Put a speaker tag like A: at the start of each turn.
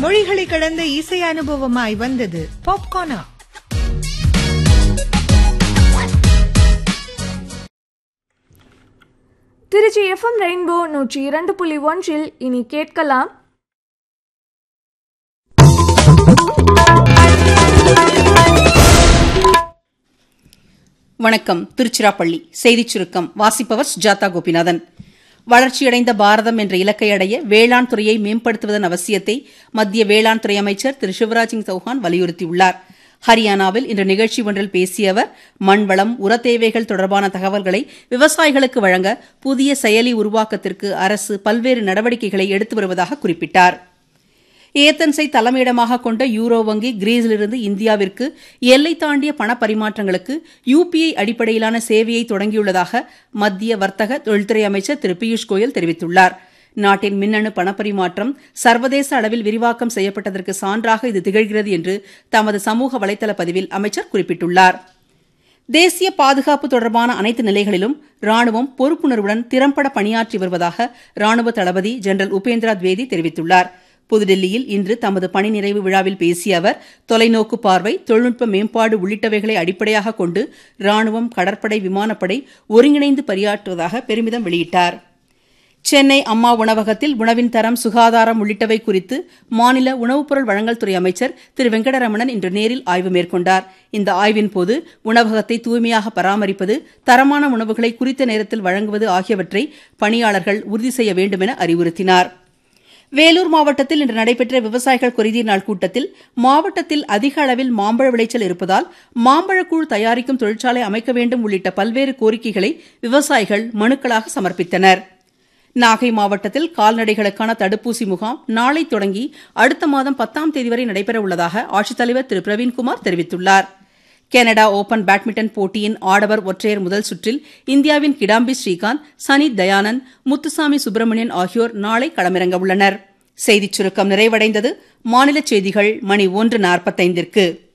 A: மொழிகளை கடந்த இசை அனுபவமாய் வந்தது பாப்கார்னா
B: திருச்சி எஃப்எம் ரெயின்போ நூற்றி இரண்டு புள்ளி ஒன்றில் இனி கேட்கலாம்
C: வணக்கம் திருச்சிராப்பள்ளி செய்திச் சுருக்கம் வாசிப்பவர் சுஜாதா கோபிநாதன் வளர்ச்சியடைந்த பாரதம் என்ற இலக்கை அடைய வேளாண் துறையை மேம்படுத்துவதன் அவசியத்தை மத்திய வேளாண் துறை அமைச்சர் திரு சிவராஜ் சிங் சௌஹான் வலியுறுத்தியுள்ளார் ஹரியானாவில் இன்று நிகழ்ச்சி ஒன்றில் பேசிய அவர் மண்வளம் உர தேவைகள் தொடர்பான தகவல்களை விவசாயிகளுக்கு வழங்க புதிய செயலி உருவாக்கத்திற்கு அரசு பல்வேறு நடவடிக்கைகளை எடுத்து வருவதாக குறிப்பிட்டார் ஏத்தன்ஸை தலைமையிடமாக கொண்ட யூரோ வங்கி கிரீஸிலிருந்து இந்தியாவிற்கு எல்லை தாண்டிய பண பரிமாற்றங்களுக்கு யுபிஐ அடிப்படையிலான சேவையை தொடங்கியுள்ளதாக மத்திய வர்த்தக தொழில்துறை அமைச்சர் திரு பியூஷ் கோயல் தெரிவித்துள்ளார் நாட்டின் மின்னணு பணப்பரிமாற்றம் சர்வதேச அளவில் விரிவாக்கம் செய்யப்பட்டதற்கு சான்றாக இது திகழ்கிறது என்று தமது சமூக வலைதள பதிவில் அமைச்சர் குறிப்பிட்டுள்ளார் தேசிய பாதுகாப்பு தொடர்பான அனைத்து நிலைகளிலும் ராணுவம் பொறுப்புணர்வுடன் திறம்பட பணியாற்றி வருவதாக ராணுவ தளபதி ஜெனரல் உபேந்திராத்வேதி தெரிவித்துள்ளார் புதுடில்லியில் இன்று தமது பணி நிறைவு விழாவில் பேசிய அவர் தொலைநோக்கு பார்வை தொழில்நுட்ப மேம்பாடு உள்ளிட்டவைகளை அடிப்படையாக கொண்டு ராணுவம் கடற்படை விமானப்படை ஒருங்கிணைந்து பணியாற்றுவதாக பெருமிதம் வெளியிட்டார் சென்னை அம்மா உணவகத்தில் உணவின் தரம் சுகாதாரம் உள்ளிட்டவை குறித்து மாநில உணவுப் பொருள் வழங்கல் துறை அமைச்சர் திரு வெங்கடரமணன் இன்று நேரில் ஆய்வு மேற்கொண்டார் இந்த ஆய்வின் போது உணவகத்தை தூய்மையாக பராமரிப்பது தரமான உணவுகளை குறித்த நேரத்தில் வழங்குவது ஆகியவற்றை பணியாளர்கள் உறுதி செய்ய வேண்டும் என அறிவுறுத்தினார் வேலூர் மாவட்டத்தில் இன்று நடைபெற்ற விவசாயிகள் குறைதீர் நாள் கூட்டத்தில் மாவட்டத்தில் அதிக அளவில் மாம்பழ விளைச்சல் இருப்பதால் மாம்பழக்கூழ் தயாரிக்கும் தொழிற்சாலை அமைக்க வேண்டும் உள்ளிட்ட பல்வேறு கோரிக்கைகளை விவசாயிகள் மனுக்களாக சமர்ப்பித்தனர் நாகை மாவட்டத்தில் கால்நடைகளுக்கான தடுப்பூசி முகாம் நாளை தொடங்கி அடுத்த மாதம் பத்தாம் தேதி வரை நடைபெறவுள்ளதாக ஆட்சித்தலைவர் திரு பிரவீன்குமார் தெரிவித்துள்ளார் கனடா ஓபன் பேட்மிண்டன் போட்டியின் ஆடவர் ஒற்றையர் முதல் சுற்றில் இந்தியாவின் கிடாம்பி ஸ்ரீகாந்த் சனி தயானந்த் முத்துசாமி சுப்பிரமணியன் ஆகியோர் நாளை களமிறங்க உள்ளனர் செய்திச் சுருக்கம் நிறைவடைந்தது மாநில செய்திகள் மணி ஒன்று நாற்பத்தைந்திற்கு